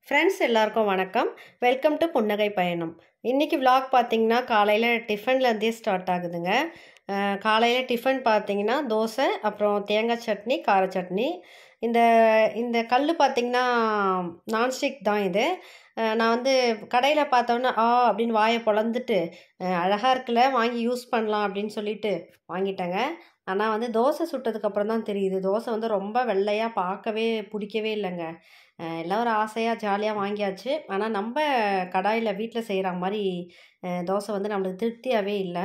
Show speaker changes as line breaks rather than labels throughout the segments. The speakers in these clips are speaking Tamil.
ஃப்ரெண்ட்ஸ் எல்லாருக்கும் வணக்கம் வெல்கம் டு புன்னகை பயணம் இன்றைக்கி vlog பார்த்தீங்கன்னா காலையில் டிஃபன்லேருந்தே ஸ்டார்ட் ஆகுதுங்க காலையில் டிஃபன் பார்த்தீங்கன்னா தோசை அப்புறம் தேங்காய் சட்னி கார சட்னி இந்த இந்த கல் பார்த்தீங்கன்னா நான்ஸ்டிக் தான் இது அஹ் நான் வந்து கடையில் பார்த்தோன்னே ஆ அப்படின்னு வாயை பொளந்துட்டு அழகாக இருக்குல்ல வாங்கி யூஸ் பண்ணலாம் அப்படின்னு சொல்லிட்டு வாங்கிட்டேங்க ஆனால் வந்து தோசை சுட்டதுக்கப்புறம் தான் தெரியுது தோசை வந்து ரொம்ப வெள்ளையாக பார்க்கவே பிடிக்கவே இல்லைங்க அஹ் எல்லாம் ஒரு ஆசையாக ஜாலியாக வாங்கியாச்சு ஆனால் நம்ம கடாயில் வீட்டில் செய்கிற மாதிரி அஹ் தோசை வந்து நம்மளுக்கு திருப்தியாகவே இல்லை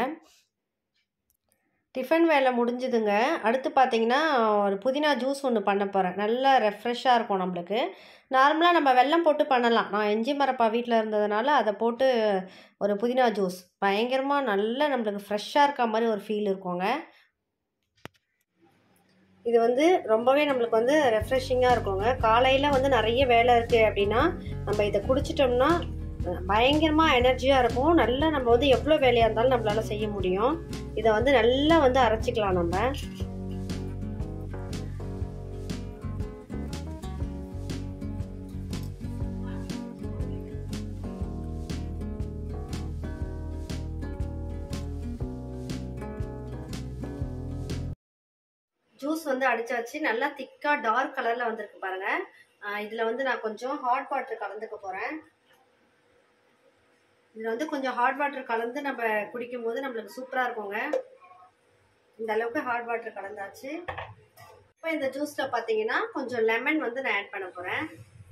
டிஃபன் வேலை முடிஞ்சுதுங்க அடுத்து பார்த்தீங்கன்னா ஒரு புதினா ஜூஸ் ஒன்று பண்ண போகிறேன் நல்லா ரெஃப்ரெஷ்ஷாக இருக்கும் நம்மளுக்கு நார்மலாக நம்ம வெல்லம் போட்டு பண்ணலாம் நான் எஞ்சி மரப்பா வீட்டில் இருந்ததுனால அதை போட்டு ஒரு புதினா ஜூஸ் பயங்கரமாக நல்லா நம்மளுக்கு ஃப்ரெஷ்ஷாக இருக்க மாதிரி ஒரு ஃபீல் இருக்குங்க இது வந்து ரொம்பவே நம்மளுக்கு வந்து ரெஃப்ரெஷிங்காக இருக்குங்க காலையில் வந்து நிறைய வேலை இருக்குது அப்படின்னா நம்ம இதை குடிச்சிட்டோம்னா பயங்கரமாக எனர்ஜியாக இருக்கும் நல்லா நம்ம வந்து எவ்வளோ வேலையாக இருந்தாலும் நம்மளால் செய்ய முடியும் இதை வந்து நல்லா வந்து அரைச்சிக்கலாம் நம்ம ஜூஸ் வந்து அடிச்சாச்சு நல்லா திக்காக டார்க் கலரில் வந்திருக்கு பாருங்க இதில் வந்து நான் கொஞ்சம் ஹாட் வாட்டர் கலந்துக்க போகிறேன் இதில் வந்து கொஞ்சம் ஹாட் வாட்டர் கலந்து நம்ம குடிக்கும் போது நம்மளுக்கு சூப்பராக இருக்குங்க இந்த அளவுக்கு ஹாட் வாட்டர் கலந்தாச்சு இப்போ இந்த ஜூஸில் பார்த்தீங்கன்னா கொஞ்சம் லெமன் வந்து நான் ஆட் பண்ண போகிறேன்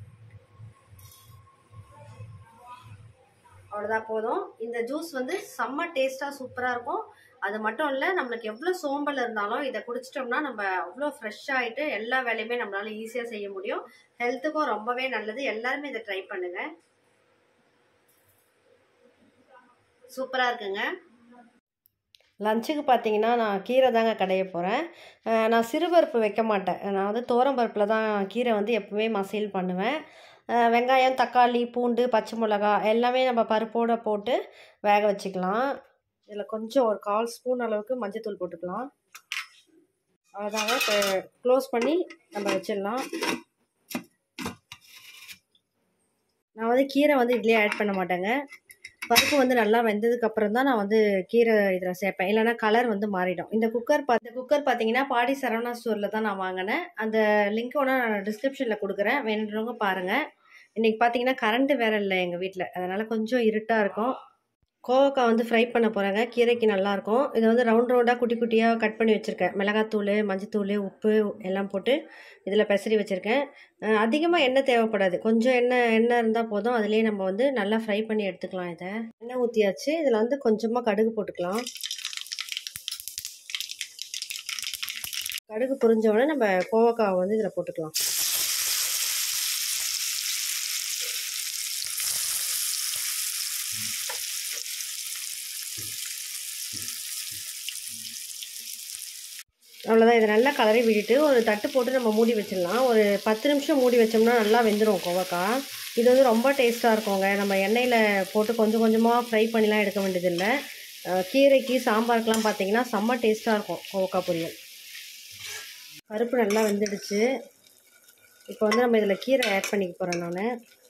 அவ்வளோதான் போதும் இந்த ஜூஸ் வந்து செம்ம டேஸ்ட்டாக சூப்பராக இருக்கும் அது மட்டும் இல்லை நம்மளுக்கு எவ்வளோ சோம்பல் இருந்தாலும் இதை குடிச்சிட்டோம்னா நம்ம அவ்வளோ ஃப்ரெஷ் ஆகிட்டு எல்லா வேலையுமே நம்மளால ஈஸியாக செய்ய முடியும் ஹெல்த்துக்கும் ரொம்பவே நல்லது எல்லாருமே இதை ட்ரை பண்ணுங்க சூப்பராக இருக்குங்க லஞ்சுக்கு பார்த்தீங்கன்னா நான் கீரை தாங்க கடைய போகிறேன் நான் சிறுபருப்பு வைக்க மாட்டேன் நான் வந்து தோரம்பருப்பில் தான் கீரை வந்து எப்பவுமே மசைல் பண்ணுவேன் வெங்காயம் தக்காளி பூண்டு பச்சை மிளகா எல்லாமே நம்ம பருப்போடு போட்டு வேக வச்சுக்கலாம் இதில் கொஞ்சம் ஒரு கால் ஸ்பூன் அளவுக்கு மஞ்சத்தூள் போட்டுக்கலாம் அவ்வளோதாங்க இப்போ க்ளோஸ் பண்ணி நம்ம வச்சிடலாம் நான் வந்து கீரை வந்து இதுலேயே ஆட் பண்ண மாட்டேங்க பருப்பு வந்து நல்லா வெந்ததுக்கு அப்புறம் தான் நான் வந்து கீரை இதில் சேர்ப்பேன் இல்லைனா கலர் வந்து மாறிடும் இந்த குக்கர் பா இந்த குக்கர் பார்த்தீங்கன்னா பாடி சரவணா ஸ்டோரில் தான் நான் வாங்கினேன் அந்த லிங்க் ஒன்று நான் டிஸ்கிரிப்ஷனில் கொடுக்குறேன் வேணுன்றவங்க பாருங்கள் இன்றைக்கி பார்த்தீங்கன்னா கரண்ட்டு வேறு இல்லை எங்கள் வீட்டில் அதனால் கொஞ்சம் இருட்டாக இருக்கும் கோவக்காய் வந்து ஃப்ரை பண்ண போகிறேங்க கீரைக்கு நல்லாயிருக்கும் இதை வந்து ரவுண்ட் ரவுண்டாக குட்டி குட்டியாக கட் பண்ணி வச்சுருக்கேன் மிளகாத்தூள் மஞ்சத்தூள் உப்பு எல்லாம் போட்டு இதில் பெசரி வச்சுருக்கேன் அதிகமாக எண்ணெய் தேவைப்படாது கொஞ்சம் எண்ணெய் எண்ணெய் இருந்தால் போதும் அதுலேயே நம்ம வந்து நல்லா ஃப்ரை பண்ணி எடுத்துக்கலாம் இதை எண்ணெய் ஊற்றியாச்சு இதில் வந்து கொஞ்சமாக கடுகு போட்டுக்கலாம் கடுகு புரிஞ்சோடனே நம்ம கோவக்காவை வந்து இதில் போட்டுக்கலாம் அவ்வளோதான் இதை நல்லா கலரி விட்டுட்டு ஒரு தட்டு போட்டு நம்ம மூடி வச்சிடலாம் ஒரு பத்து நிமிஷம் மூடி வச்சோம்னா நல்லா வெந்துடும் கோவக்காய் இது வந்து ரொம்ப டேஸ்ட்டாக இருக்குங்க நம்ம எண்ணெயில் போட்டு கொஞ்சம் கொஞ்சமாக ஃப்ரை பண்ணிலாம் எடுக்க வேண்டியதில்லை கீரைக்கு சாம்பாருக்கெலாம் பார்த்தீங்கன்னா செம்ம டேஸ்ட்டாக இருக்கும் கோவக்காய் பொரியல் பருப்பு நல்லா வெந்துடுச்சு இப்போ வந்து நம்ம இதில் கீரை ஆட் பண்ணிக்க போகிறேன் நான்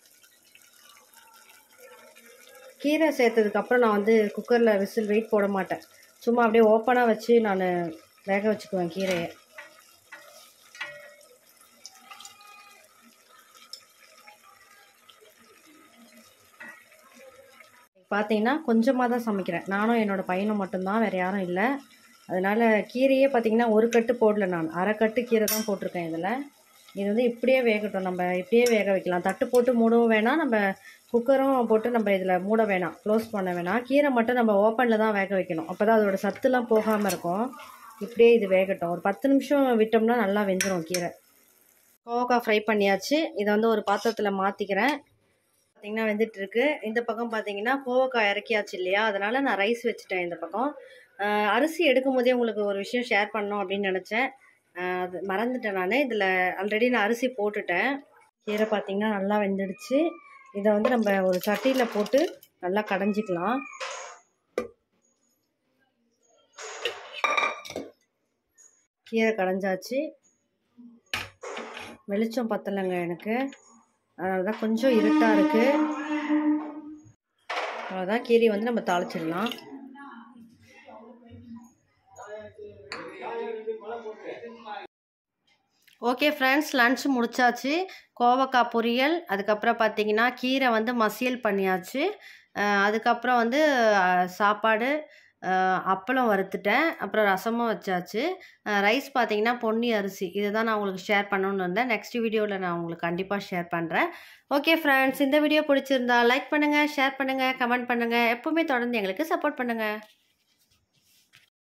கீரை சேர்த்ததுக்கப்புறம் நான் வந்து குக்கரில் விசில் வெயிட் போட மாட்டேன் சும்மா அப்படியே ஓப்பனாக வச்சு நான் வேக வச்சுக்குவேன் கீரையை பார்த்தீங்கன்னா கொஞ்சமாக தான் சமைக்கிறேன் நானும் என்னோடய பையனும் மட்டும்தான் வேறு யாரும் இல்லை அதனால் கீரையே பார்த்தீங்கன்னா ஒரு கட்டு போடல நான் அரை கட்டு கீரை தான் போட்டிருக்கேன் இதில் இது வந்து இப்படியே வேகட்டும் நம்ம இப்படியே வேக வைக்கலாம் தட்டு போட்டு மூடவும் வேணாம் நம்ம குக்கரும் போட்டு நம்ம இதில் மூட வேணாம் க்ளோஸ் பண்ண வேணாம் கீரை மட்டும் நம்ம ஓப்பனில் தான் வேக வைக்கணும் அப்போ தான் அதோட சத்துலாம் போகாமல் இருக்கும் இப்படியே இது வேகட்டும் ஒரு பத்து நிமிஷம் விட்டோம்னா நல்லா வெந்துடும் கீரை கோவக்காய் ஃப்ரை பண்ணியாச்சு இதை வந்து ஒரு பாத்திரத்தில் மாற்றிக்கிறேன் பார்த்திங்கன்னா வெந்துட்டுருக்கு இந்த பக்கம் பார்த்தீங்கன்னா கோவக்காய் இறக்கியாச்சு இல்லையா அதனால் நான் ரைஸ் வச்சுட்டேன் இந்த பக்கம் அரிசி எடுக்கும் போதே உங்களுக்கு ஒரு விஷயம் ஷேர் பண்ணோம் அப்படின்னு நினச்சேன் அது மறந்துட்டேன் நான் இதில் ஆல்ரெடி நான் அரிசி போட்டுட்டேன் கீரை பார்த்திங்கன்னா நல்லா வெந்துடுச்சு இதை வந்து நம்ம ஒரு சட்டியில் போட்டு நல்லா கடைஞ்சிக்கலாம் கீரை கடைஞ்சாச்சு வெளிச்சம் பத்தலைங்க எனக்கு அதனால தான் கொஞ்சம் இருட்டாக இருக்குது அவ்வளோதான் கீரை வந்து நம்ம தாளிச்சிடலாம் ஓகே ஃப்ரெண்ட்ஸ் லன்ச் முடிச்சாச்சு கோவக்காய் பொரியல் அதுக்கப்புறம் பார்த்தீங்கன்னா கீரை வந்து மசியல் பண்ணியாச்சு அஹ் அதுக்கப்புறம் வந்து அஹ், சாப்பாடு அஹ், அப்பளம் வறுத்துட்டேன் அப்புறம் ரசமும் வச்சாச்சு ரைஸ் பார்த்தீங்கன்னா பொன்னி அரிசி இதை தான் நான் உங்களுக்கு ஷேர் பண்ணணும்னு இருந்தேன் நெக்ஸ்ட் வீடியோவில் நான் உங்களுக்கு கண்டிப்பாக ஷேர் பண்ணுறேன் ஓகே ஃப்ரெண்ட்ஸ் இந்த வீடியோ பிடிச்சிருந்தா லைக் பண்ணுங்கள் ஷேர் பண்ணுங்கள் கமெண்ட் பண்ணுங்கள் எப்பவுமே தொடர்ந்து எங்களுக்கு சப்போர்ட் பண்ணுங்கள்